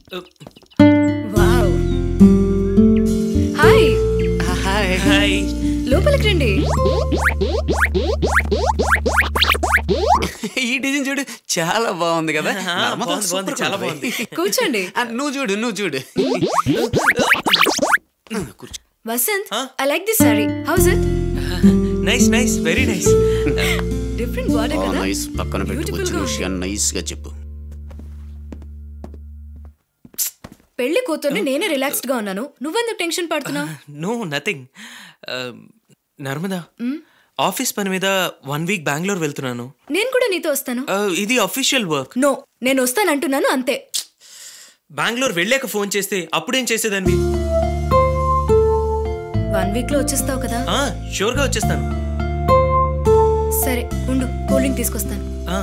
Wow hi hi hi లోపలికి రండి ఈ డిజైన్ చూడు చాలా బాగుంది కదా ఆహా, నమ్మకం బాగుంది, బాగుంది, సూపర్ చాలా ఉంది. కూర్చోండి ఆ, నువ్వు చూడు నువ్వు చూడు కూర్చో Vasanth Huh? I like this sari how's it nice nice very nice different border కదా నైస్ పక్కన Beautiful పెట్టుకొచ్చిన గా ఉంది. విషయం నైస్ గా చెప్పు పెళ్లి కూతుర్ని నేనే రిలాక్స్డ్ గా ఉన్నాను నువ్వెందుకు టెన్షన్ పడుతున్నావు నో నథింగ్ నర్మదా ఆఫీస్ పని మీద వన్ వీక్ బెంగళూరు వెళ్తున్నాను నేను కూడా నీతో వస్తాను Uh, ఇది అఫీషియల్ వర్క్ నో నేను వస్తానంటున్నాను అంతే బెంగళూరు వెళ్ళాక ఫోన్ చేస్తే అప్పుడేం చేసేదాన్ని వన్ వీక్ లో వచ్చేస్తావు కదా షూర్గా వచ్చేస్తాను సరే ఉండు కూలింగ్ తీసుకొస్తాను Ah.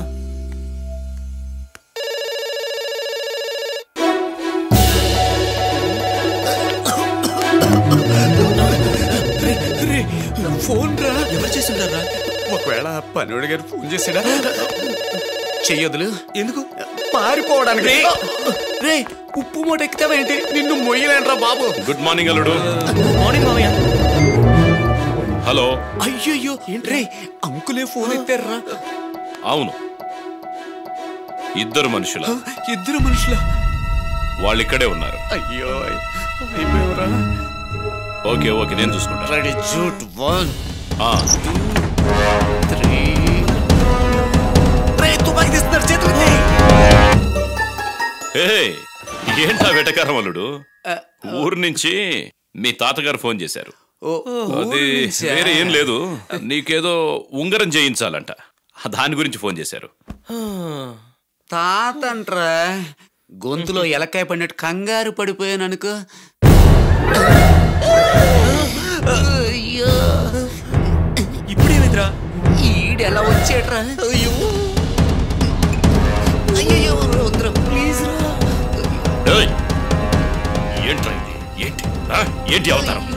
ఫోన్ రా ఎవరు చేస్తుంటారా ఒకవేళ పనివాడి గారు ఫోన్ చేసాడా చెయ్యొద్దులు ఎందుకు పారిపోవడానికి రే ఉప్పు మూట ఎక్కుతావేంటి నిన్ను మొయ్యలేనరా బాబు గుడ్ మార్నింగ్ అల్లుడు మార్నింగ్ మామయ్య హలో అయ్యయ్యో రే అంకులే ఫోన్ ఎత్తారా అవును ఇద్దరు మనుషుల ఇద్దరు మనుషుల వాళ్ళు ఇక్కడే ఉన్నారు అయ్యో అయిపోయావురా ఓకే ఓకే నేను చూసుకుంటా రెడీ జూట్ వన్ ఆ, త్రీ రే తుపాకి తీస్తున్నారు చేతులు ఎత్తేయ్. హే ఏంటా వెటకారం అల్లుడు ఊరు నుంచి మీ తాతగారు ఫోన్ చేశారు ఓ, అది ఊరు నుంచా? వేరే ఏం లేదు నీకేదో ఉంగరం చేయించాలంట దాని గురించి ఫోన్ చేశారు తాతంట్రా గొంతులో ఎలకాయ పడినట్టు కంగారు పడిపోయాను అనుకో అయ్యో ఇప్పుడేమిద్రా ఈడు ఎలా వచ్చాడ్రా అయ్యో అయ్యో వద్దురా ప్లీజ్ రా ఏయ్, ఏంట్రా ఇది ఏంటి ఆ, ఏంటి అవతారం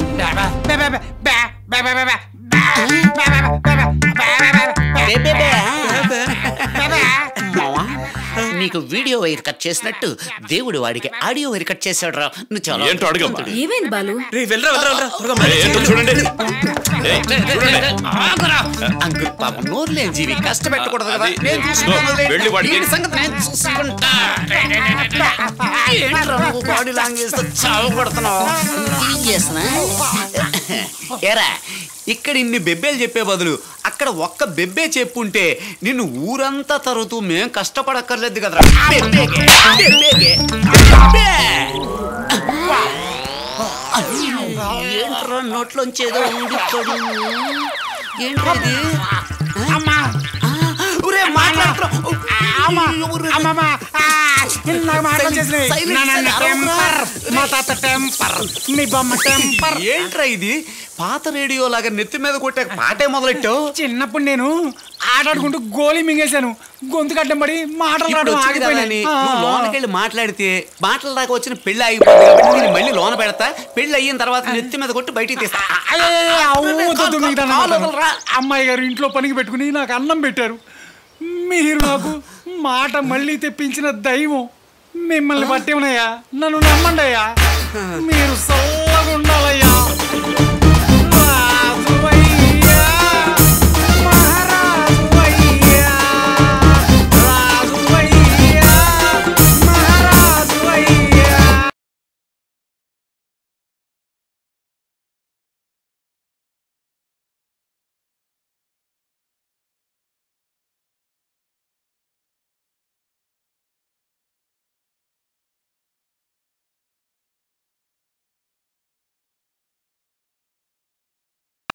మావా నీకు వీడియో వైర్ కట్ చేసినట్టు దేవుడు వాడికి ఆడియో వైర్ కట్ చేశాడు రా నువ్వు చాలా ఏంటో అడగమ్మా ఏమైంది బాలు రే వెళ్ళరా వెళ్ళరా వెళ్ళరా త్వరగా ఏయ్, ఏంటో చూడండి ఏయ్, చూడండి అంకుల్ పాప నోరు లేని జీవి కష్టపెట్టకూడదు కదా అది- నేను చూసుకుంటాను ఇదిగో, వదిలేయ్. వెళ్ళి వాడికి- వీడి సంగతి నేను చూసుకుంటా ఏంట్రా నువ్వు బాడీ లాంగ్వేజ్ తో చావు కొడుతున్నావు చేస్తున్నా ఎరా ఇక్కడ ఇన్ని బెబ్బేలు చెప్పే బదులు అక్కడ ఒక్క బెబ్బే చెప్పుంటే నిన్ను ఊరంతా తరుగుతూ మేం కష్టపడక్కర్లేదు కదరా బెబ్బేకే, బెబ్బేకే, బెబ్బే. ఏంట్రా నోట్లోంచి ఏదో ఊడిపడు ఏంటది అమ్మా ఊరే మాట్లాడుతున్నావు అమ్మా అమ్మమ్మ నాకు మాటలు వచ్చేసినాయి Silence, నా నాన్న silence. టెంపర్ మా తాత టెంపర్ మీ బొమ్మ టెంపర్ ఏంట్రా ఇది పాత రేడియో లాగా నెత్తి మీద కొట్టే పాటే మొదలెట్టావు చిన్నప్పుడు నేను ఆటాడుకుంటూ గోళీ మింగేశాను గొంతు కట్టం పడి మాటలు ఇప్పుడు రావడం వచ్చింది కదా అని ఆగిపోయినాయి నువ్వు లోనకెళ్ళి మాట్లాడితే మాటల దాకా వచ్చిన పెళ్లి ఆగిపోతుంది కాబట్టి నేను మళ్ళీ లోన పెడతా పెళ్లి అయిన తర్వాత నెత్తి మీద కొట్టి బయటికి తీస్తా అయ్యయ్యయ్య, అవ్వు వద్దు మిగతా నా కాలు మాటలు. వదలరా. అమ్మాయి గారు ఇంట్లో పనికి పెట్టుకుని నాకు అన్నం పెట్టారు మీరు నాకు మాట మళ్ళీ తెప్పించిన దైవం మిమ్మల్ని పట్టి ఉన్నాయా నన్ను నమ్మండి అయ్యా మీరు సో